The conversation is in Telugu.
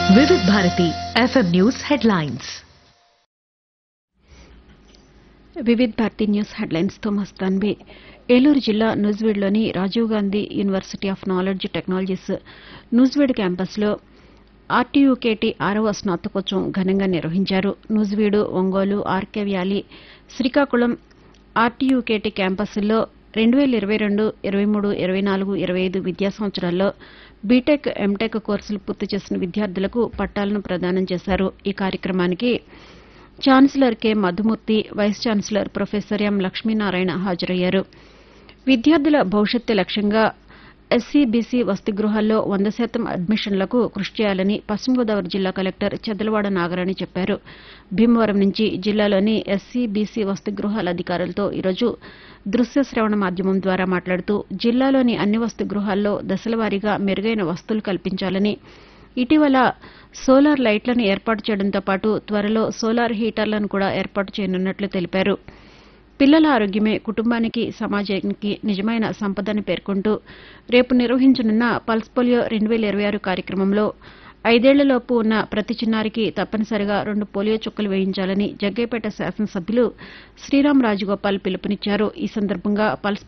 వివిధ Bharati FM news headlines Vividh Bharati news హెడ్లైన్స్తో మస్తాన్బి ఏలూరు జిల్లా నూజివీడ్లోని Rajiv Gandhi university of knowledge technologies Nuzvid క్యాంపస్లో ఆర్టీయూకేటీ ఆరవ స్నాతకోత్సవం ఘనంగా నిర్వహించారు నూజివీడు ఒంగోలు ఆర్కే వ్యాలీ శ్రీకాకుళం ఆర్టీయూకేటీ క్యాంపస్ల్లో రెండు వేల ఇరవై రెండు ఇరవై మూడు ఇరవై నాలుగు ఇరవై ఐదు విద్యా సంవత్సరాల్లో బీటెక్ ఎంటెక్ కోర్సులు పూర్తి చేసిన విద్యార్థులకు పట్టాలను ప్రదానం చేశారు ఈ కార్యక్రమానికి chancellor K Madhumurthy vice chancellor professor M Lakshminarayana హాజరయ్యారు విద్యార్థుల భవిష్యత్తు లక్ష్యంగా ఎస్సీ బీసీ వసతి గృహాల్లో వంద శాతం అడ్మిషన్లకు కృషి చేయాలని పశ్చిమ గోదావరి జిల్లా కలెక్టర్ చెదలవాడ నాగరాణి చెప్పారు భీమవరం నుంచి జిల్లాలోని ఎస్సీ బీసీ వసతి గృహాల అధికారులతో ఈరోజు దృశ్య శ్రవణ మాధ్యమం ద్వారా మాట్లాడుతూ జిల్లాలోని అన్ని వసతి గృహాల్లో దశలవారీగా మెరుగైన వసతులు కల్పించాలని ఇటీవల సోలార్ లైట్లను ఏర్పాటు చేయడంతో పాటు త్వరలో సోలార్ హీటర్లను కూడా ఏర్పాటు చేయనున్నట్లు తెలిపారు పిల్లల ఆరోగ్యమే కుటుంబానికి సమాజానికి నిజమైన సంపదని పేర్కొంటూ రేపు నిర్వహించనున్న పల్స్ పోలియో రెండు వేల ఇరవై ఆరు కార్యక్రమంలో ఐదేళ్లలోపు ఉన్న ప్రతి చిన్నారికి తప్పనిసరిగా రెండు పోలియో చుక్కలు వేయించాలని జగ్గైపేట శాసనసభ్యులు శ్రీరామ్ రాజగోపాల్ పిలుపునిచ్చారు ఈ సందర్భంగా పల్స్